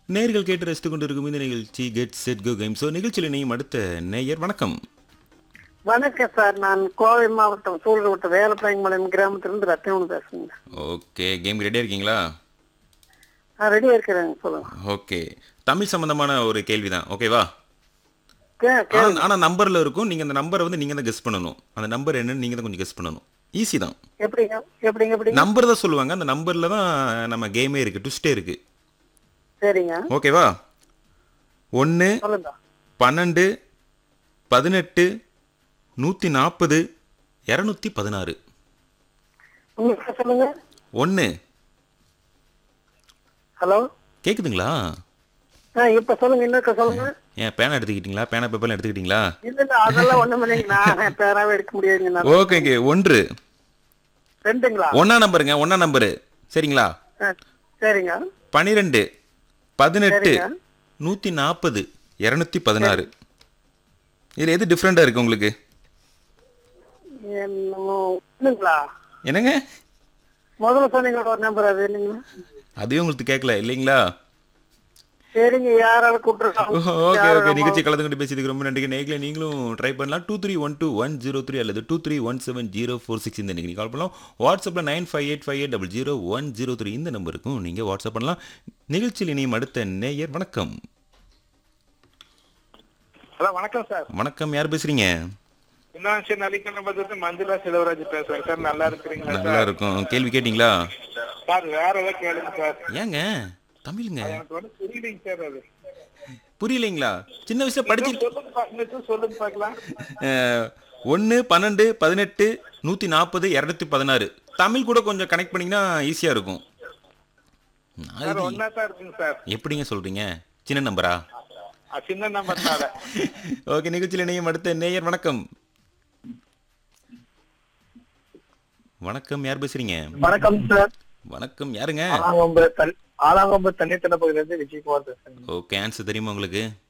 நேர்கள் கேட்டு ரசித்துக் கொண்டிருக்கும் இந்த நிகழ்ச்சி get set go game show நிகழ்ச்சியில் இணையும் அடுத்த நேயர் வணக்கம் வணக்கம் சார் நான் கோவை மாவட்டம் சூழல்வட்ட வேலப்பாயம்பாளையம் கிராமத்திலிருந்து ரத்தினவன் பேசுறேங்க ஓகே கேம் ரெடியாக இருக்கீங்களா நான் ரெடியா இருக்கிறேங்க சொல்லுங்க ஓகே தமிழ் சம்பந்தமான ஒரு கேள்வி தான் ஓகேவா கே- கே- ஆனால் ஆனால் நம்பரில் இருக்கும் நீங்கள் அந்த நம்பரை வந்து நீங்கள் தான் கெஸ் பண்ணணும் அந்த நம்பர் என்னன்னு நீங்கள் தான் கொஞ்சம் கெஸ் பண்ணணும் ஈஸி தான் எப்படிங்க எப்படிங்க எப்படிங்க நம்பர் தான் சொல்லுவாங்க அந்த நம்பரில் தான் நம்ம கேமே இருக்குது ட்விஸ்டே இருக்குது சரிங்க ஓகேவா ஒன்று சொல்லுங்க பன்னெண்டு பதினெட்டு நூற்றி நாற்பது இரநூத்தி பதினாறு உங்களுக்கு சொல்லுங்க ஒன்று ஹலோ கேட்குதுங்களா ஆ இப்ப சொல்லுங்க இன்னொருக்க சொல்லுங்க ஏன் பேனா எடுத்துக்கிட்டீங்களா பேனா பேப்பர்லாம் எடுத்துக்கிட்டீங்களா இல்ல இல்ல அதெல்லாம் ஒண்ணும் இல்லைங்க நான் பேராவே எடுக்க முடியாதுங்க நான் ஓகேங்க ஒன்று ரெண்டுங்களா ஒன்றா நம்பருங்க ஒன்றா நம்பரு சரிங்களா ஆ, சரிங்க பன்னிரெண்டு பதினெட்டு சரிங்க. நூற்றி நாற்பது இரநூத்தி பதினாறு இதில் எது டிஃப்ரெண்ட்டாக இருக்குது உங்களுக்கு என்னமோ ஒண்ணுங்களா என்னங்க முதல்ல சொன்னீங்க ஒரு நம்பர் அது இல்லைங்களா அதையும் உங்களுக்கு கேட்கல இல்லைங்களா சரிங்க யாரால கூப்பிட்டுருக்காங்க ஓகே ஓகே நிகழ்ச்சி கலந்து கொண்டு பேசியதுக்கு ரொம்ப நன்றி நேர்களை நீங்களும் ட்ரை பண்ணலாம் two three one two one zero three அல்லது two three one seven zero four six இந்த நீங்கள் கால் பண்ணலாம் வாட்ஸ்அப்பில் nine five eight five eight double zero one zero three இந்த நம்பருக்கும் நீங்கள் வாட்ஸ்அப் பண்ணலாம் நிகழ்ச்சியில் இனியும் அடுத்த நேயர் வணக்கம் ஹலோ வணக்கம் சார் வணக்கம் யார் பேசுறீங்க இன்னும் சரி நலிக்கணும் பார்த்துட்டு மஞ்சுளா செலவராஜ் பேசுறேன் சார் நல்லா இருக்கிறீங்களா நல்லா சார் இருக்கும் கேள்வி கேட்டிங்களா சார் வேற ஏதாவது கேளுங்க சார் ஏங்க தமிழுங்க எனக்கு வந்து புரியலைங்க சார் அது புரியலைங்களா சின்ன வயசுல படிச்சு இன்னும் சொல்லுங்க பா- இன்னும் சொல்லுங்க பார்க்கலாம் ஒன்று பன்னெண்டு பதினெட்டு நூற்றி நாற்பது இரநூத்தி பதினாறு தமிழ் கூட கொஞ்சம் கனெக்ட் பண்ணிங்கன்னா ஈஸியாக இருக்கும் சார் அது ஒன்னா தான் இருக்குங்க சார் எப்படிங்க சொல்கிறீங்க சின்ன நம்பரா அஹ் சின்ன நம்பர் சார் ஓகே நிகழ்ச்சியில் இணையம் அடுத்த நேயர் வணக்கம் வணக்கம் யார் பேசுறீங்க வணக்கம் சார் வணக்கம் யாருங்க ஆலாங்கொம்பு தண்ணி ஆலாங்கொம்பு தண்ணி தின பகுதியிலிருந்து விஜயகுமார் பேசுறேன் ஓகே ஆன்சர் தெரியுமா உங்களுக்கு